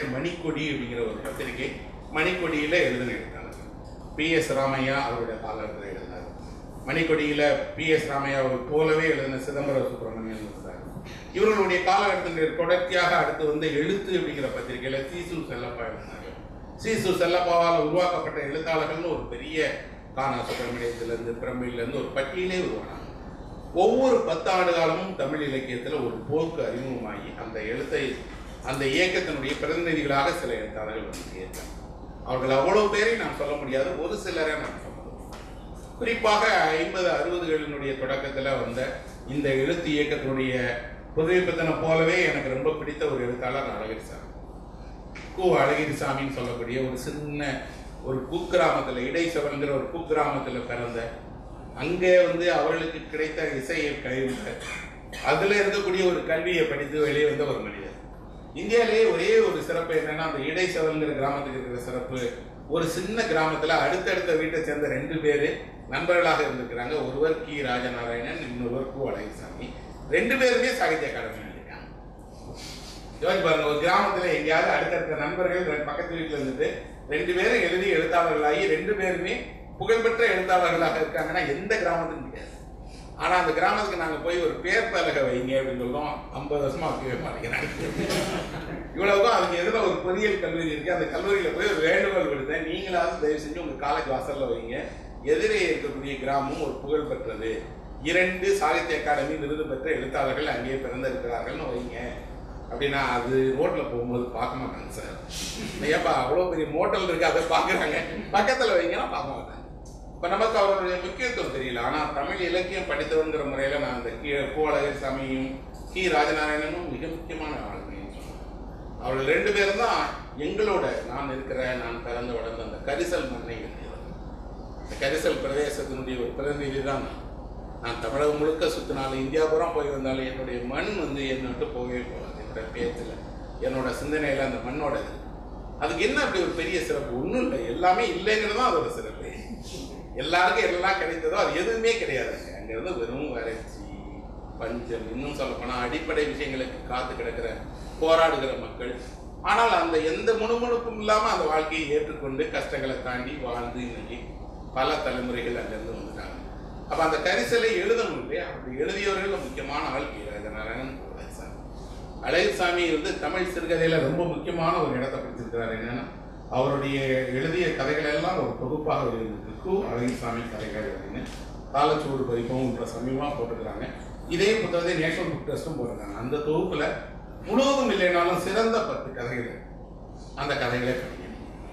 மணிக்கொடி அப்படிங்கிற ஒரு பத்திரிகை மணிக்கொடியில எழுதின எழுத்தாளர் பி எஸ் ராமையா அவருடைய காலத்தில் எழுதினார் மணிக்கொடியில பி எஸ் ராமையாவை போலவே எழுதின சிதம்பரம் சுப்பிரமணியன் இருந்தார் இவர்களுடைய காலகட்டத்தின் தொடர்ச்சியாக அடுத்து வந்து எழுத்து அப்படிங்கிற பத்திரிகையில சீசு செல்லப்பா எழுதினாங்க சீசு செல்லப்பாவால் உருவாக்கப்பட்ட எழுத்தாளர்கள்னு ஒரு பெரிய கானா சுப்பிரமணியத்திலிருந்து பிரமிழிலிருந்து ஒரு பட்டியலே உருவானாங்க ஒவ்வொரு பத்து ஆண்டு காலமும் தமிழ் இலக்கியத்துல ஒரு போக்கு அறிமுகமாகி அந்த எழுத்தை அந்த இயக்கத்தினுடைய பிரதிநிதிகளாக சில எழுத்தாளர்கள் வந்து சேர்த்தாங்க அவர்கள் அவ்வளவு பேரை நாம் சொல்ல முடியாது ஒரு சிலரை நாம் சொல்ல முடியும். குறிப்பாக ஐம்பது அறுபதுகளினுடைய தொடக்கத்துல வந்த இந்த எழுத்து இயக்கத்தினுடைய புதுமைப்பித்தனை போலவே எனக்கு ரொம்ப பிடித்த ஒரு எழுத்தாளர் அழகிரிசாமி கு அழகிரிசாமின்னு சொல்லக்கூடிய ஒரு சின்ன ஒரு குக்கிராமத்துல இடைச்சவன்கிற ஒரு குக்கிராமத்துல பிறந்த அங்கே வந்து அவர்களுக்கு கிடைத்த இசையை கழிந்த அதுல இருக்கக்கூடிய ஒரு கல்வியை படித்து வெளியே வந்த ஒரு மனிதர் இந்தியாவிலேயே ஒரே ஒரு சிறப்பு என்னன்னா அந்த இடைச்சவன்கிற கிராமத்துக்கு இருக்கிற சிறப்பு ஒரு சின்ன கிராமத்துல அடுத்தடுத்த வீட்டை சேர்ந்த ரெண்டு பேரு நண்பர்களாக இருந்திருக்கிறாங்க ஒருவர் கி ராஜநாராயணன் இன்னொருவர் கு அழகிரிசாமி ரெண்டு பேருமே சாகித்ய அகாடமி எழுதியிருக்காங்க யோசிச்சு பாருங்க ஒரு கிராமத்துல எங்கேயாவது அடுத்தடுத்த நண்பர்கள் ரெண்டு பக்கத்து வீட்டுல இருந்துட்டு ரெண்டு பேரும் எழுதி எழுத்தாளர்களாகி ரெண்டு பேருமே புகழ்பெற்ற எழுத்தாளர்களாக இருக்காங்கன்னா எந்த கிராமத்துக்கும் முடியாது ஆனா அந்த கிராமத்துக்கு நாங்க போய் ஒரு பேர் பலகை வைங்க அப்படின்னு சொல்லுவோம் ஐம்பது வருஷமா வைக்கவே மாட்டேங்கிறாங்க இவ்வளவுக்கும் அதுக்கு எதிர ஒரு பொறியியல் கல்லூரி இருக்கு அந்த கல்லூரியில போய் ஒரு வேண்டுகோள் விடுத்தேன் நீங்களாவது தயவு செஞ்சு உங்க காலேஜ் வாசல்ல வைங்க எதிரே இருக்கக்கூடிய கிராமம் ஒரு புகழ் பெற்றது இரண்டு சாகித்ய அகாடமி விருது பெற்ற எழுத்தாளர்கள் அங்கேயே பிறந்திருக்கிறார்கள்னு வைங்க அப்படின்னா அது ரோட்ல போகும்போது பார்க்க மாட்டாங்க சார் ஏப்பா அவ்வளோ பெரிய மோட்டல் இருக்கு அதை பார்க்குறாங்க பக்கத்தில் வைங்கன்னா பார்க்க மாட்டாங்க இப்போ நமக்கு அவருடைய முக்கியத்துவம் தெரியல ஆனால் தமிழ் இலக்கியம் படித்தவங்கிற முறையில் நான் இந்த கி கோழகர்சாமியும் கி ராஜநாராயணனும் மிக முக்கியமான ஆளுமைன்னு சொல்லுவேன் அவர்கள் ரெண்டு பேரும் தான் எங்களோட நான் இருக்கிற நான் பிறந்து வளர்ந்த அந்த கரிசல் மண்ணை எழுதியவர் இந்த கரிசல் பிரதேசத்தினுடைய ஒரு பிரதிநிதி தான் நான் நான் தமிழகம் முழுக்க சுத்தினாலும் இந்தியா பூரா போய் வந்தாலும் என்னுடைய மண் வந்து என்னை விட்டு போகவே போகாது என்னோட பேச்சில் என்னோட சிந்தனையில் அந்த மண்ணோட இது அதுக்கு என்ன அப்படி ஒரு பெரிய சிறப்பு ஒன்றும் இல்லை எல்லாமே இல்லைங்கிறது தான் அதோட சிறப்பு எல்லாருக்கும் எல்லாம் கிடைத்ததோ அது எதுவுமே கிடையாதுங்க அங்கிருந்து வெறும் வறட்சி பஞ்சம் இன்னும் சொல்ல போனால் அடிப்படை விஷயங்களுக்கு காத்து கிடக்கிற போராடுகிற மக்கள் ஆனால் அந்த எந்த முணுமுணுப்பும் இல்லாமல் அந்த வாழ்க்கையை ஏற்றுக்கொண்டு கஷ்டங்களை தாண்டி வாழ்ந்து இன்னைக்கு பல தலைமுறைகள் அங்கிருந்து வந்துட்டாங்க அப்ப அந்த கரிசலை எழுதணும் இல்லையா அப்படி எழுதியவர்கள் முக்கியமான ஆள் கி. ராஜநாராயணன் அழகிசாமி அழகிசாமி வந்து தமிழ் சிறுகதையில ரொம்ப முக்கியமான ஒரு இடத்தை பிடிச்சிருக்கிறார் என்னன்னா அவருடைய எழுதிய கதைகள் எல்லாம் ஒரு தொகுப்பாக எழுதியிருக்கு கு அழகிசாமி கதைகள் அப்படின்னு காலச்சூடு பதிப்பும் இப்போ சமீபமாக போட்டிருக்கிறாங்க இதே புத்தகத்தை நேஷனல் புக் ட்ரஸ்டும் போட்டிருக்காங்க அந்த தொகுப்புல முழுவதும் இல்லைனாலும் சிறந்த பத்து கதைகள் அந்த கதைகளை படிக்கணும்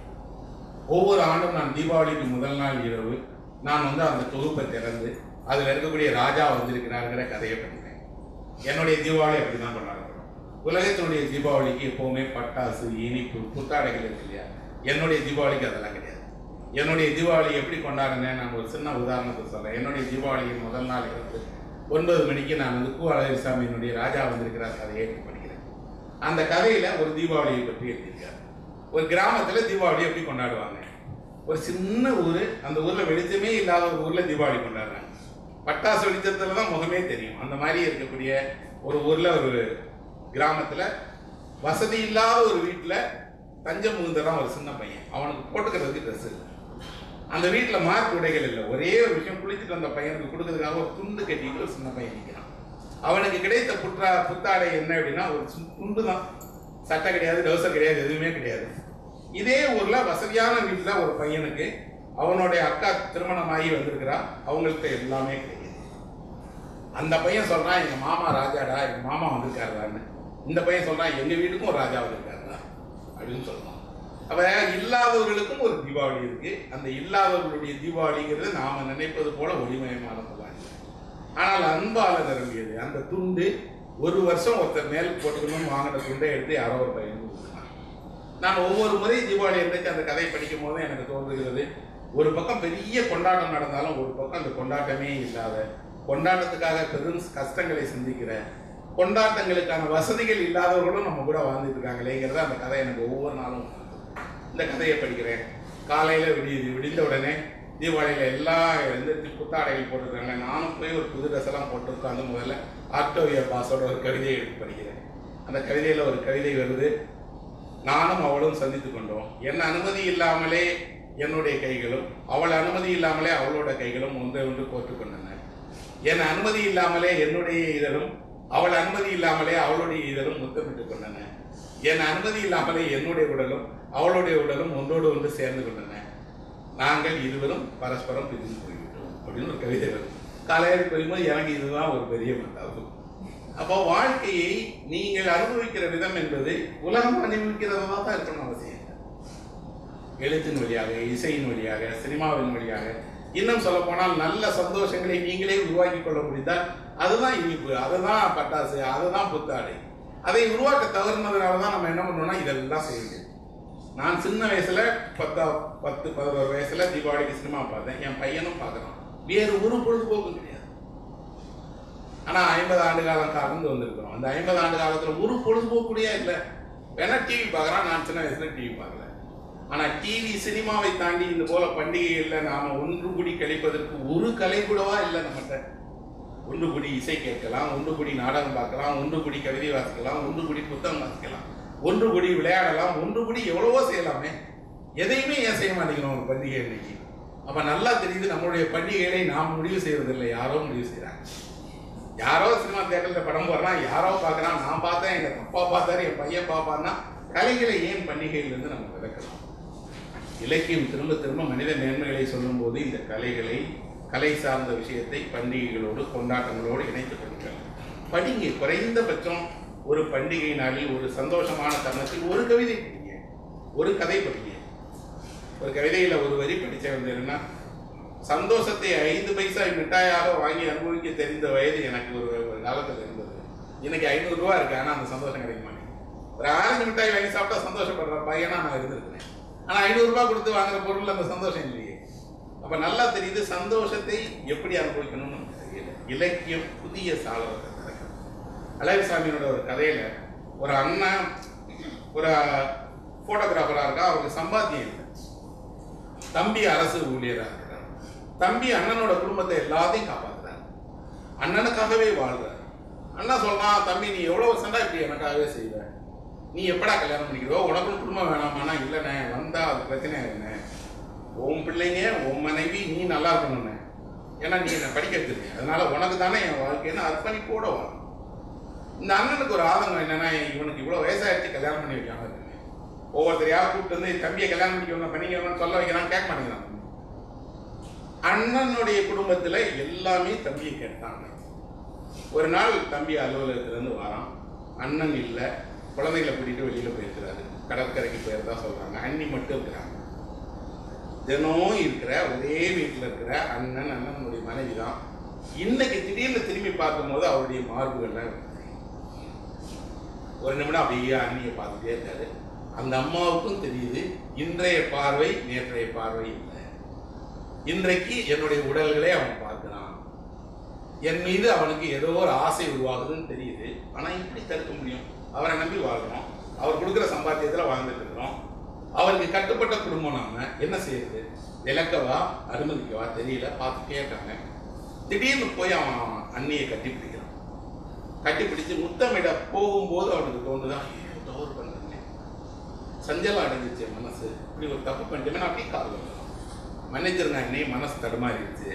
ஒவ்வொரு ஆண்டும் நான் தீபாவளிக்கு முதல் நாள் இரவு நான் வந்து அந்த தொகுப்பை திறந்து அதில் இருக்கக்கூடிய ராஜா வந்திருக்கிறாருங்கிற கதையை படிக்கிறேன் என்னுடைய தீபாவளி அப்படி தான் கொண்டாடப்படும் உலகத்தினுடைய தீபாவளிக்கு எப்பவுமே பட்டாசு இனிப்பு புத்தாடைகள் இருக்கு இல்லையா என்னுடைய தீபாவளிக்கு அதெல்லாம் கிடையாது என்னுடைய தீபாவளி எப்படி கொண்டாடினேன் நான் ஒரு சின்ன உதாரணத்தை சொல்றேன் என்னுடைய தீபாவளியின் முதல் நாள் இரவு ஒன்பது மணிக்கு நான் வந்து கு அழகிரிசாமியினுடைய ராஜா வந்திருக்கிறார் கதையை படிக்கிறேன் அந்த கதையில ஒரு தீபாவளியை பற்றி எழுதியிருக்காரு ஒரு கிராமத்துல தீபாவளி எப்படி கொண்டாடுவாங்க ஒரு சின்ன ஊர் அந்த ஊர்ல வெளிச்சமே இல்லாத ஒரு ஊர்ல தீபாவளி கொண்டாடுறாங்க பட்டாசு வெளிச்சத்துல தான் முகமே தெரியும் அந்த மாதிரி இருக்கக்கூடிய ஒரு ஊர்ல ஒரு கிராமத்துல வசதி இல்லாத ஒரு வீட்டுல தஞ்சம் முகுந்ததான் ஒரு சின்ன பையன் அவனுக்கு போட்டுக்கிறதுக்கு ட்ரெஸ் இல்லை அந்த வீட்டுல மார்க் உடைகள் இல்லை ஒரே ஒரு விஷயம் குளிச்சுட்டு வந்த பையனுக்கு கொடுக்கறதுக்காக ஒரு துண்டு கட்டிட்டு ஒரு சின்ன பையன் நிற்கிறான் அவனுக்கு கிடைத்த புற்றா புத்தாடை என்ன அப்படின்னா ஒரு சு- துண்டு தான் சட்டை கிடையாது டவுசர் கிடையாது எதுவுமே கிடையாது இதே ஊர்ல வசதியான வீட்டுல ஒரு பையனுக்கு அவனுடைய அக்கா திருமணமாகி வந்திருக்கிறா அவங்கள்ட்ட எல்லாமே கிடையாது அந்த பையன் சொல்றான் எங்க மாமா ராஜாடா எங்க மாமா வந்திருக்காருடான்னு இந்த பையன் சொல்றான் எங்க வீட்டுக்கும் ஒரு ராஜா வந்திருக்காருடா அப்படின்னு சொல்றான் அப்ப இல்லாதவர்களுக்கும் ஒரு தீபாவளி இருக்கு அந்த இல்லாதவர்களுடைய தீபாவளிங்கிறது நாம நினைப்பது போல ஒளிமயமானதுதான் இல்லை. ஆனால் அன்பால நிரம்பியது அந்த துண்டு ஒரு வருஷம் ஒருத்தர் மேல் போட்டுக்கணும்னு வாங்கின துண்டை எடுத்து யாரோ ஒரு பையன் கொடுத்தான். நான் ஒவ்வொரு முறை தீபாவளி அன்றைக்கு அந்த கதை படிக்கும் போது எனக்கு தோன்றுகிறது ஒரு பக்கம் பெரிய கொண்டாட்டம் நடந்தாலும் ஒரு பக்கம் அந்த கொண்டாட்டமே இல்லாத கொண்டாட்டத்துக்காக பெரும் கஷ்டங்களை சந்திக்கிற கொண்டாட்டங்களுக்கான வசதிகள் இல்லாதவர்களும் நம்ம கூட வாழ்ந்துட்டு இருக்காங்களேங்கிறத அந்த கதை எனக்கு ஒவ்வொரு நாளும் உணர்த்துது. இந்த கதையை படிக்கிறேன் காலையில விடியுது விடிந்த உடனே தீபாவளியில எல்லா எழுந்திருச்சு புத்தாடைகள் போட்டிருக்காங்க நானும் போய் ஒரு புது ட்ரெஸ் எல்லாம் போட்டு உட்காந்து முதல்ல ஆக்டோவியா பாஸோட ஒரு கவிதையை எடுத்து படிக்கிறேன் அந்த கவிதையில ஒரு கவிதை வருது நானும் அவளும் சந்தித்து கொண்டோம் என் அனுமதி இல்லாமலே என்னுடைய கைகளும் அவள் அனுமதி இல்லாமலே அவளோட கைகளும் ஒன்றை ஒன்று கோர்த்துக் கொண்டன என் அனுமதி இல்லாமலே என்னுடைய இதழும் அவள் அனுமதி இல்லாமலே அவளுடைய இதழும் முத்தமிட்டுக் கொண்டன என் அனுமதி இல்லாமலே என்னுடைய உடலும் அவளுடைய உடலும் ஒன்றோடு ஒன்று சேர்ந்து கொண்டன நாங்கள் இருவரும் பரஸ்பரம் பிரிந்து போய்விட்டோம் அப்படின்னு ஒரு கவிதை வரும் காலையில் போகும்போது எனக்கு இதுதான் ஒரு பெரிய மத்தாகும் அப்போ வாழ்க்கையை நீங்கள் அனுபவிக்கிற விதம் என்பது உலகம் அனுபவிக்கிறதா தான் இருக்கணும் அவசியம் இல்லை. எழுத்தின் வழியாக இசையின் வழியாக சினிமாவின் வழியாக இன்னும் சொல்ல போனால் நல்ல சந்தோஷங்களை நீங்களே உருவாக்கி கொள்ள முடிந்தால் அதுதான் இனிப்பு அதுதான் பட்டாசு அதுதான் புத்தாடை அதை உருவாக்க தவறுனதுனால தான் நம்ம என்ன பண்ணோம்னா இதெல்லாம் செய்ய முடியும் நான் சின்ன வயசுல பத்தா பத்து பதினோரு வயசுல தீபாவளிக்கு சினிமா பார்த்தேன் என் பையனும் பார்க்கறான் வேறு ஒரு பொழுதுபோக்கும் கிடையாது ஆனா ஐம்பது ஆண்டு காலம் கடந்து வந்திருக்கிறோம் அந்த ஐம்பது ஆண்டு காலத்துல ஒரு பொழுதுபோக்குடியா இல்லை வேணா டிவி பார்க்கறான் நான் சின்ன வயசுல டிவி பார்க்கல ஆனா டிவி சினிமாவை தாண்டி இந்த போல பண்டிகைகள்ல நாம ஒன்று கூடி கழிப்பதற்கு ஒரு கலை கூடவா இல்லை நம்மகிட்ட ஒன்று கூடி இசை கேட்கலாம் ஒன்று கூடி நாடகம் பார்க்கலாம் ஒன்று கூடி கவிதை வாசிக்கலாம் ஒன்று கூடி புத்தகம் வாசிக்கலாம் ஒன்று கூடி விளையாடலாம் ஒன்று கூடி எவ்வளவோ செய்யலாமே எதையுமே ஏன் செய்ய மாட்டேங்கிறோம் ஒரு பண்டிகை இன்னைக்கு அப்ப நல்லா தெரியுது நம்மளுடைய பண்டிகைகளை நாம் முடிவு செய்வதில்லை யாரோ முடிவு செய்றாங்க யாரோ சினிமா தேட்டர்ல படம் போடுறான் யாரோ பார்க்கறான் நான் பார்த்தேன் எங்க அப்பா பார்த்தாரு என் பையன் பார்ப்பான்னா கலைகளை ஏன் பண்டிகையிலிருந்து நம்ம விளக்கலாம் இலக்கியம் திரும்ப திரும்ப மனித மேன்மைகளை சொல்லும்போது இந்த கலைகளை கலை சார்ந்த விஷயத்தை பண்டிகைகளோடு கொண்டாட்டங்களோடு இணைத்துக் கொள்கிறார் படிங்க குறைந்தபட்சம் ஒரு பண்டிகை நாளில் ஒரு சந்தோஷமான தருணத்தில் ஒரு கவிதை படிங்க ஒரு கதை படிங்க ஒரு கவிதையில ஒரு வரி படிச்ச வந்ததுன்னா சந்தோஷத்தை ஐந்து பைசா மிட்டாயாக வாங்கி அனுபவிக்க தெரிந்த வயது எனக்கு ஒரு ஒரு காலத்துல இருந்தது இன்னைக்கு ஐநூறு ரூபா இருக்கு ஆனா அந்த சந்தோஷம் கிடைக்க மாட்டேங்குது ஒரு ஆரஞ்சு மிட்டாய் வாங்கி சாப்பிட்டா சந்தோஷப்படுற பையனா நான் இருந்திருக்கிறேன் ஆனா ஐநூறு ரூபாய் கொடுத்து வாங்குற பொருள் அந்த சந்தோஷம் இல்லையே அப்ப நல்லா தெரியுது சந்தோஷத்தை எப்படி அனுபவிக்கணும்னு நமக்கு தெரியல இலக்கியம் புதிய சாளரத்தை திறக்கும் அழகுசாமியோட ஒரு கதையில ஒரு அண்ணன் ஒரு போட்டோகிராஃபரா இருக்கா அவருக்கு சம்பாத்தியம் இல்லை தம்பி அரசு ஊழியரா இருக்கிறார் தம்பி அண்ணனோட குடும்பத்தை எல்லாத்தையும் காப்பாத்துறாரு அண்ணனுக்காகவே வாழ்றாரு அண்ணா சொல்றான் தம்பி நீ எவ்வளவு சண்டா இப்படி எனக்காகவே செய்வ நீ எப்படா கல்யாணம் பண்ணிக்கிறோ உனக்கும் குடும்பம் வேணாமாண்ணா இல்லைண்ணே வந்தா அது பிரச்சனை என்ன உன் பிள்ளைங்க உன் மனைவி நீ நல்லா இருக்கணும்ண்ணே ஏன்னா நீ என்னை படிக்க வச்சிருக்க அதனால உனக்கு தானே என் வாழ்க்கைன்னு அர்ப்பணிப்போட வாழணும் இந்த அண்ணனுக்கு ஒரு ஆதங்கம் என்னன்னா இவனுக்கு இவ்வளவு வயசாயிடுச்சு கல்யாணம் பண்ணி வைக்காம இருக்கு ஒவ்வொருத்தரையா கூப்பிட்டு வந்து தம்பியை கல்யாணம் பண்ணிக்கணும் பண்ணிக்கணும்னு சொல்ல வைக்கிறான் கேட்க மாட்டேங்கிறான் அண்ணனுடைய குடும்பத்துல எல்லாமே தம்பியை கேட்டாங்க ஒரு நாள் தம்பி அலுவலகத்துல இருந்து வரான் அண்ணன் இல்லை குழந்தைகளை கூட்டிட்டு வெளியில போயிருக்கிறாரு கடற்கரைக்கு போயிருந்தா சொல்றாங்க அண்ணி மட்டும் இருக்கிறாங்க தினம் இருக்கிற ஒரே வீட்டில் இருக்கிற அண்ணன் அண்ணனுடைய மனைவி தான் இன்னைக்கு திடீர்னு திரும்பி பார்க்கும்போது அவருடைய மார்புகள்லாம் தெரியும். ஒரு நிமிடம் அப்படியே அண்ணியை பார்த்துட்டே இருக்காரு அந்த அம்மாவுக்கும் தெரியுது இன்றைய பார்வை நேற்றைய பார்வை இல்லை இன்றைக்கு என்னுடைய உடல்களை அவன் பார்க்கிறான் என் மீது அவனுக்கு ஏதோ ஒரு ஆசை உருவாகுதுன்னு தெரியுது ஆனா இப்படி தடுக்க முடியும் அவரை நம்பி வாழ்றோம் அவர் கொடுக்குற சம்பாத்தியத்துல வாழ்ந்துட்டு இருக்கிறோம் அவருக்கு கட்டுப்பட்ட குடும்பம் நாம என்ன செய்யுது விளக்கவா அனுமதிக்கவா தெரியல பார்த்துட்டே இருக்காங்க திடீர்னு போய் அவன் அண்ணியை கட்டி பிடிக்கிறான் கட்டி பிடிச்சு முத்தமிட போகும்போது அவனுக்கு தோணுதான் ஐயோ தவறு பண்ணுறேன் சஞ்சலம் அடைஞ்சிச்சு என் மனசு இப்படி ஒரு தப்பு பண்ணிட்டேன் நான் அப்படியே காது வந்துடும் மன்னிச்சிருங்க அண்ணே மனசு தடுமாறிடுச்சு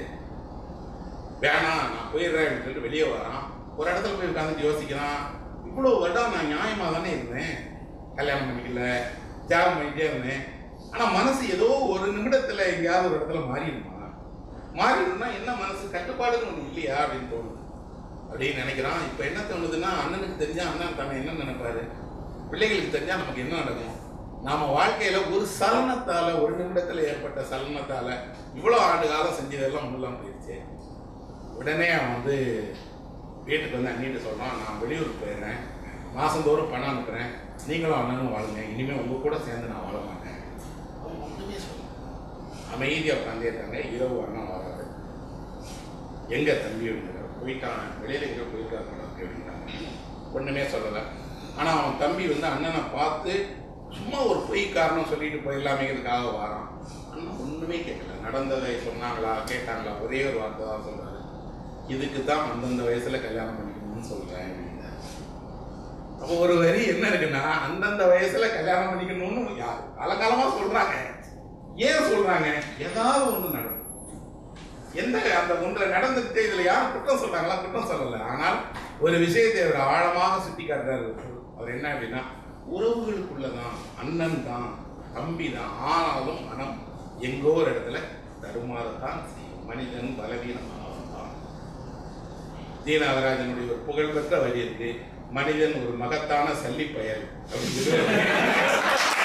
வேணாம் நான் போயிடுறேன் அப்படின்னு சொல்லிட்டு வெளியே வரான் ஒரு இடத்துல போய் உட்காந்துட்டு யோசிக்கிறான் இவ்வளோ வருடம் நான் நியாயமாக தானே இருந்தேன் கல்யாணம் பண்ணிக்கல தியாகம் பண்ணிட்டே இருந்தேன் ஆனால் மனசு ஏதோ ஒரு நிமிடத்தில் எங்கேயாவது ஒரு இடத்துல மாறிடுமா மாறிடும்னா என்ன மனசு கட்டுப்பாடுன்னு ஒன்று இல்லையா அப்படின்னு தோணுது அப்படின்னு நினைக்கிறான் இப்போ என்ன தோணுதுன்னா அண்ணனுக்கு தெரிஞ்சா அண்ணன் தன்னை என்ன நினைப்பாரு பிள்ளைகளுக்கு தெரிஞ்சா நமக்கு என்ன நடக்கும் நாம வாழ்க்கையில ஒரு சலனத்தால ஒரு நிமிடத்துல ஏற்பட்ட சலனத்தால இவ்வளவு ஆண்டு காலம் செஞ்சதெல்லாம் ஒண்ணுலாம் போயிடுச்சு உடனே அவன் வந்து வீட்டுக்கு வந்து அண்ணிட்டு சொல்றான் நான் வெளியூருக்கு போயிடுறேன் மாசந்தோறும் பணம் அனுப்புறேன் நீங்களும் அண்ணனும் வாழுங்க இனிமே உங்க கூட சேர்ந்து நான் வாழ மாட்டேன் அவன் ஒண்ணுமே சொல்ல அமைதியா உட்காந்தே இருக்காங்க இரவு அண்ணன் வராது எங்க தம்பி அப்படிங்கிற போயிட்டான் வெளியில எங்க போயிருக்காரு போல இருக்கு அப்படின்றாங்க ஒண்ணுமே சொல்லல ஆனா அவன் தம்பி வந்து அண்ணனை பார்த்து சும்மா ஒரு பொய் காரணம் சொல்லிட்டு போயிடலாமேங்கிறதுக்காக வாரான் அண்ணன் ஒண்ணுமே கேட்கல நடந்ததை சொன்னாங்களா கேட்டாங்களா ஒரே ஒரு வார்த்தை தான் சொல்றாரு இதுக்கு தான் அந்தந்த வயசுல கல்யாணம் பண்ணிக்கணும்னு சொல்றேன் அப்படின்னாரு அப்போ ஒரு வரி என்ன இருக்குன்னா அந்தந்த வயசுல கல்யாணம் பண்ணிக்கணும்னு யார் காலகாலமா சொல்றாங்க ஏன் சொல்றாங்க ஏதாவது ஒண்ணு நடக்கும் எந்த அந்த ஒன்றை நடந்துட்டு இதுல யாரும் குற்றம் சொல்றாங்களா குற்றம் சொல்லல ஆனால் ஒரு விஷயத்தை அவர் ஆழமாக சுட்டி காட்டுறாரு அவர் என்ன அப்படின்னா உறவுகளுக்குள்ளதான் அண்ணன் தான் தம்பி தான் ஆனாலும் மனம் எங்கோ ஒரு இடத்துல தடுமாறத்தான் செய்யும் மனிதன் பலவீனமானவன் தான் தீனாதராஜனுடைய ஒரு புகழ்பெற்ற வரி இருக்கு மனிதன் ஒரு மகத்தான சல்லி பயல் அப்படின்னு சொல்லி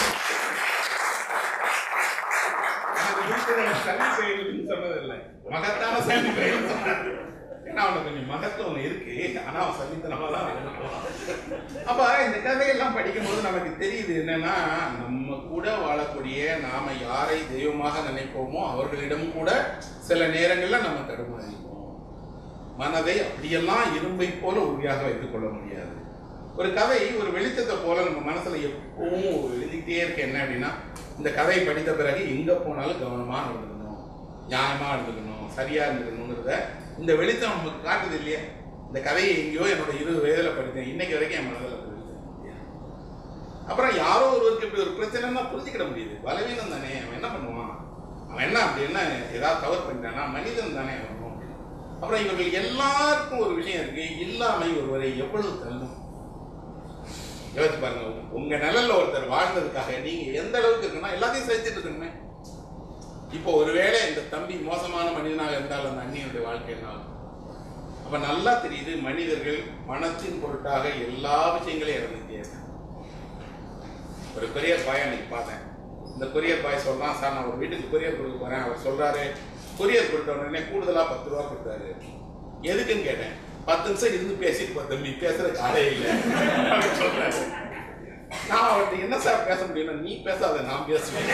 எனக்கு இருக்கிற சல்லி பயல்னு சொன்னதில்லை மகத்தான சல்லி பயல் சொன்னாரு. ஏன்னா அவனுக்கு கொஞ்சம் மகத்துவம் இருக்கு ஆனா அவன் சல்லித்தனமா தான் இருக்கும். அப்ப இந்த கதையெல்லாம் படிக்கும்போது நமக்கு தெரியுது என்னன்னா நம்ம கூட வாழக்கூடிய நாம யாரை தெய்வமாக நினைப்போமோ அவர்களிடம் கூட சில நேரங்கள்ல நம்ம தடுமாறிப்போம் மனதை அப்படியெல்லாம் இரும்பை போல உறுதியாக வைத்துக் கொள்ள முடியாது ஒரு கதை ஒரு வெளிச்சத்தை போல நம்ம மனசுல எப்பவும் எழுதிக்கிட்டே இருக்கு என்ன அப்படின்னா இந்த கதையை படித்த பிறகு எங்க போனாலும் கவனமா நடந்துக்கணும் நியாயமா இருந்துக்கணும் சரியா இருந்துக்கணுங்கிறத இந்த வெளிச்சம் நமக்கு காட்டுது இல்லையா இந்த கதையை எங்கேயோ என்னோட இருபது வயதுல படித்தேன் இன்னைக்கு வரைக்கும் என் மனதில் அந்த வெளிச்சம் இருக்கு. அப்புறம் யாரோ ஒருவருக்கு இப்படி ஒரு பிரச்சனைன்னா புரிஞ்சுக்கிட முடியுது பலவீனம் தானே அவன் என்ன பண்ணுவான் அவன் என்ன அப்படி என்ன ஏதாவது தவறு பண்ணிட்டானா மனிதன் தானே அவனும் அப்படின்னு. அப்புறம் இவர்கள் எல்லாருக்கும் ஒரு விஷயம் இருக்கு இல்லாமை ஒருவரை எவ்வளவு தள்ளும் யோசிச்சு பாருங்க உங்க நிழல்ல ஒருத்தர் வாழ்ந்ததுக்காக நீங்க எந்த அளவுக்கு இருக்குன்னா எல்லாத்தையும் செஞ்சுட்டு இருக்கணுமே இப்போ ஒருவேளை இந்த தம்பி மோசமான மனிதனாக இருந்தால் அந்த அண்ணியுடைய வாழ்க்கை என்ன ஆகும்? அப்ப நல்லா தெரியுது மனிதர்கள் மனத்தின் பொருட்டாக எல்லா விஷயங்களையும் இறந்துட்டே இருக்காங்க ஒரு கொரியர் பாய் அன்னைக்கு பார்த்தேன் இந்த கொரியர் பாய் சொல்றான் சார் நான் ஒரு வீட்டுக்கு கொரியர் கொடுக்க போறேன் அவர் சொல்றாரு கொரியர் கொடுத்த உடனே கூடுதலா பத்து ரூபா கொடுத்தாரு எதுக்குன்னு கேட்டேன் பத்து நிமிஷம் இருந்து பேசிட்டு போ தம்பி பேசுற காலே இல்லை அப்படின்னு சொல்றாரு நான் அவர்கிட்ட என்ன சார் பேச முடியும்னா நீ பேசாத நான் பேசுவேன்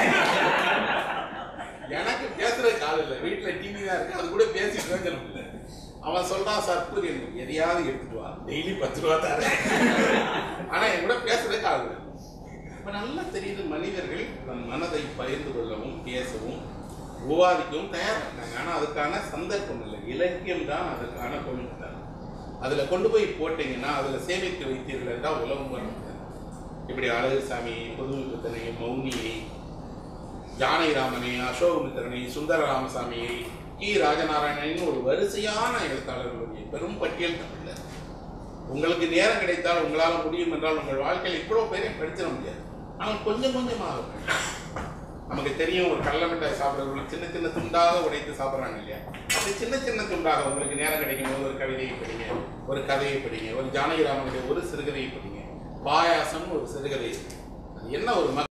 எனக்கு பேசுற கால் இல்லை வீட்டுல டிவி தான் இருக்கு அது கூட பேசி பிரயோஜனம் இல்லை அவன் சொல்றான் சார் புரியுது எதையாவது எடுத்துட்டு வா டெய்லி பத்து ரூபா தரேன் ஆனா என் கூட பேசுறதுக்கு ஆள் இல்லை இப்ப நல்லா தெரியுது மனிதர்கள் தன் மனதை பகிர்ந்து கொள்ளவும் பேசவும் விவாதிக்கவும் தயாரா இருக்காங்க ஆனா அதுக்கான சந்தர்ப்பம் இல்லை இலக்கியம் தான் அதற்கான கொள்கை அதுல கொண்டு போய் போட்டீங்கன்னா அதுல சேமித்து வைத்தீர்கள் என்றால் உலகம் வரும் இப்படி அழகுசாமி புதுமைப்புத்தனை மௌனியை ஜானகிராமனை அசோகமித்திரனை சுந்தர ராமசாமியை கி ராஜநாராயணன் ஒரு வரிசையான எழுத்தாளர்களுடைய பெரும் பட்டியல் தமிழ்ல உங்களுக்கு நேரம் கிடைத்தால் உங்களால் முடியும் என்றால் உங்கள் வாழ்க்கையில் இவ்வளவு பேரையும் படிச்சிட முடியாது ஆனால் கொஞ்சம் கொஞ்சமாக படிக்கணும். நமக்கு தெரியும் ஒரு கடலை மிட்டாய் சாப்பிட்றவங்க சின்ன சின்ன துண்டாக உடைத்து சாப்பிட்றாங்க இல்லையா அப்படி சின்ன சின்ன துண்டாக உங்களுக்கு நேரம் கிடைக்கும் போது ஒரு கவிதையை படிங்க ஒரு கதையை படிங்க ஒரு ஜானகிராமனுடைய ஒரு சிறுகதையை படிங்க பாயாசம் ஒரு சிறுகதை இருக்கு. அது என்ன ஒரு